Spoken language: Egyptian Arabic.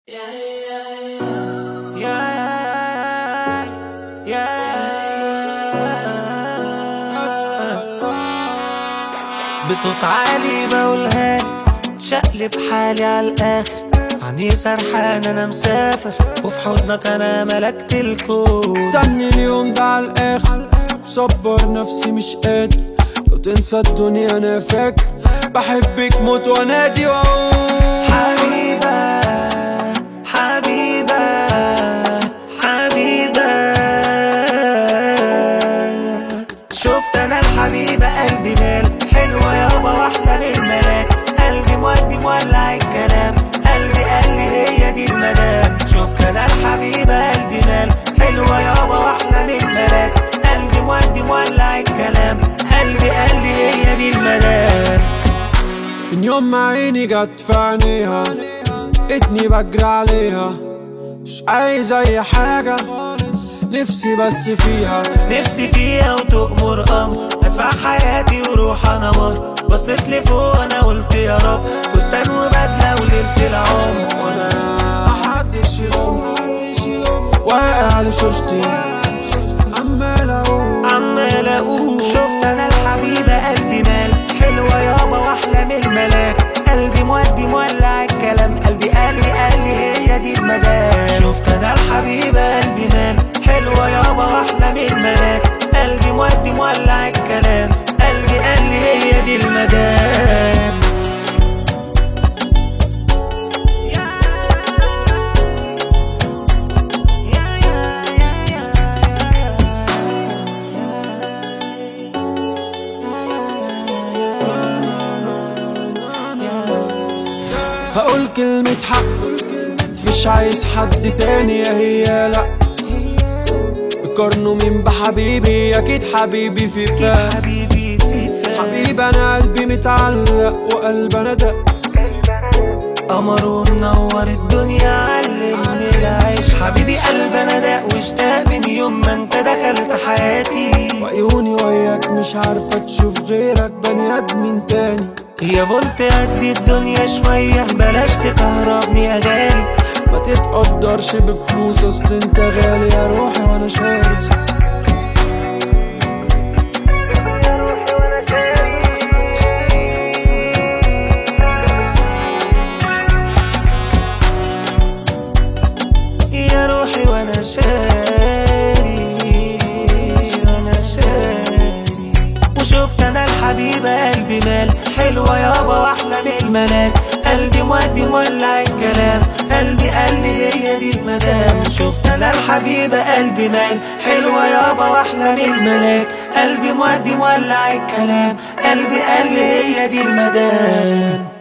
بصوت عالي بقولها لك شقلب حالي على الاخر عني سرحان انا مسافر وفي حضنك انا ملكت الكون استني اليوم ده على الاخر مصبر نفسي مش قادر لو تنسى الدنيا انا فاكر بحبك موت وانادي واقول حبيبة حبيبة حبيبة شفت انا الحبيبة قلبي مال حلوة يابا واحلى من الملاك قلبي مودي مولع الكلام قلبي قال لي هي دي المدام شفت انا الحبيبة قلبي مال حلوة يابا واحلى من الملاك قلبي مودي مولع الكلام قلبي قال لي هي دي المدام من يوم ما عيني جت في عينيها اتني بجري عليها مش عايز اي حاجة نفسي بس فيها نفسي فيها وتؤمر امر ادفع حياتي وروح انمر بصيت لفوق انا قلت يا رب فستان وبدله وليله العمر وانا محدش يلومني واقع لشوشتي عمال اقول عمال اقول شفت انا الحبيبه قلبي مال حلوه يابا واحلى من الملاك قلبي مودي مولع الكلام قلبي قال لي قال لي هي دي المدام شفت انا الحبيبه قلبي مال حلوه يابا واحلى من الملاك قلبي مودي مولع الكلام قلبي قال لي هي دي المدام هقول كلمة حق مش عايز حد تاني يا هي لا بقارنه مين بحبيبي اكيد حبيبي في فا حبيبي في فا حبيبي انا قلبي متعلق وقلب انا دق قمر ومنور الدنيا علمني العيش حبيبي قلب انا داق واشتاق من يوم ما انت دخلت حياتي وعيوني وياك مش عارفة تشوف غيرك بني ادمين تاني يا فولت قد الدنيا شوية بلاش تكهربني يا غالي ما تتقدرش بفلوس اصل انت غالي يا روحي وانا شاري يا روحي وانا شاري وانا شاري وشفت انا الحبيبة قلبي مال حلوة يابا واحلى من الملاك قلبي مودي مولع الكلام قلبي قال لي هي دي المدام شفت انا الحبيبة قلبي مال حلوة يابا واحلى من الملاك قلبي مودي مولع الكلام قلبي قال لي هي دي المدام